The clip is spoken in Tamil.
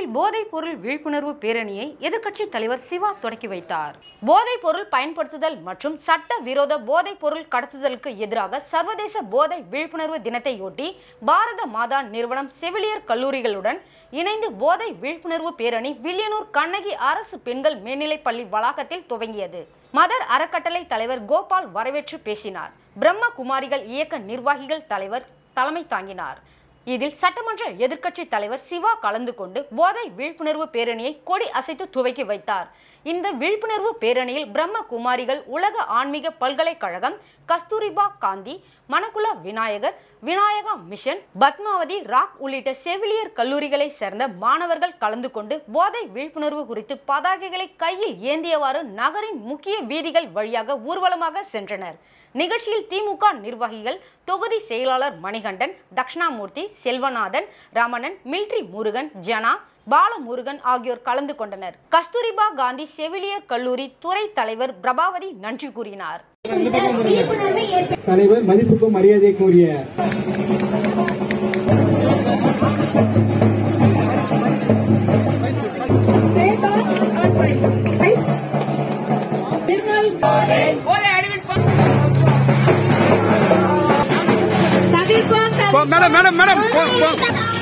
திருப்பூரில் போதைப் பொருள் விழிப்புணர்வு பேரணியை எதிர்க்கட்சித் தலைவர் சிவா தொடக்கி வைத்தார் போதைப் பொருள் பயன்படுத்துதல் மற்றும் சட்ட விரோத போதைப் பொருள் கடத்துதலுக்கு எதிராக சர்வதேச போதை விழிப்புணர்வு தினத்தையொட்டி பாரத மாதா நிறுவனம் செவிலியர் கல்லூரிகளுடன் இணைந்து போதை விழிப்புணர்வு பேரணி வில்லியனூர் கண்ணகி அரசு பெண்கள் மேல்நிலைப் பள்ளி வளாகத்தில் துவங்கியது மதர் அறக்கட்டளை தலைவர் கோபால் வரவேற்று பேசினார் பிரம்ம குமாரிகள் இயக்க நிர்வாகிகள் தலைவர் தலைமை தாங்கினார் இதில் சட்டமன்ற எதிர்க்கட்சி தலைவர் சிவா கலந்து கொண்டு போதை விழிப்புணர்வு பேரணியை கொடி அசைத்து துவக்கி வைத்தார் இந்த விழிப்புணர்வு பேரணியில் பிரம்ம குமாரிகள் உலக ஆன்மீக பல்கலைக்கழகம் கஸ்தூரிபா காந்தி மணக்குலா விநாயகர் விநாயகா மிஷன் பத்மாவதி ராக் உள்ளிட்ட செவிலியர் கல்லூரிகளை சேர்ந்த மாணவர்கள் கலந்து கொண்டு போதை விழிப்புணர்வு குறித்து பதாகைகளை கையில் ஏந்தியவாறு நகரின் முக்கிய வீதிகள் வழியாக ஊர்வலமாக சென்றனர் நிகழ்ச்சியில் திமுக நிர்வாகிகள் தொகுதி செயலாளர் மணிகண்டன் தக்ஷணாமூர்த்தி செல்வநாதன் ரமணன் மில்ட்ரி முருகன் ஜனா பாலமுருகன் ஆகியோர் கலந்து கொண்டனர் கஸ்தூரிபா காந்தி செவிலியர் கல்லூரி துறை தலைவர் பிரபாவதி நன்றி கூறினார் தலைவர் மதிப்புக்கும் மரியாதைக்கும் உரிய மேடம் மேடம் மேடம்